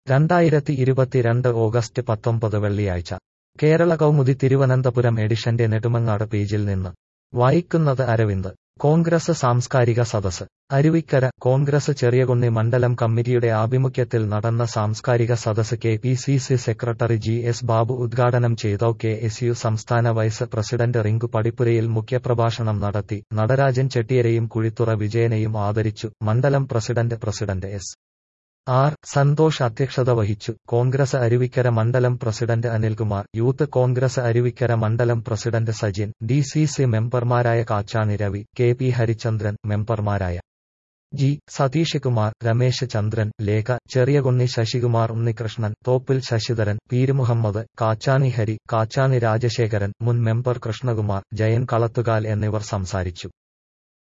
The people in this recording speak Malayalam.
രണ്ടായിരത്തി ഇരുപത്തിരണ്ട് ഓഗസ്റ്റ് പത്തൊമ്പത് വെള്ളിയാഴ്ച കേരള കൗമുദി തിരുവനന്തപുരം എഡിഷന്റെ നെടുമങ്ങാട് പേജിൽ നിന്ന് വായിക്കുന്നത് അരവിന്ദ് കോൺഗ്രസ് സാംസ്കാരിക സദസ് അരുവിക്കര കോൺഗ്രസ് ചെറിയകുന്നി മണ്ഡലം കമ്മിറ്റിയുടെ ആഭിമുഖ്യത്തിൽ നടന്ന സാംസ്കാരിക സദസ് K P C C secretary G S Babu ഉദ്ഘാടനം ചെയ്തു കെ എസ് യു സംസ്ഥാന വൈസ് പ്രസിഡന്റ് റിങ്കു പടിപ്പുരയിൽ മുഖ്യപ്രഭാഷണം നടത്തി നടരാജൻ ചെട്ടിയരെയും കുഴിത്തുറ വിജയനെയും ആദരിച്ചു മണ്ഡലം president president S R Santhosh അധ്യക്ഷത വഹിച്ചു കോൺഗ്രസ് അരുവിക്കര മണ്ഡലം president Anilkumar youth Congress Aruvikkara മണ്ഡലം president Sajin D C C മെമ്പർമാരായ കാച്ചാണി രവി കെ പി ഹരിചന്ദ്രൻ മെമ്പർമാരായ ജി സതീഷ് കുമാർ രമേശ് ചന്ദ്രൻ ലേഖ ചെറിയകുണ്ണി ശശികുമാർ ഉണ്ണികൃഷ്ണൻ തോപ്പിൽ ശശിധരൻ പീരുമുഹമ്മദ് കാച്ചാണി ഹരി കാച്ചാണി രാജശേഖരൻ മുൻ മെമ്പർ കൃഷ്ണകുമാർ ജയൻ കളത്തുകാൽ എന്നിവർ സംസാരിച്ചു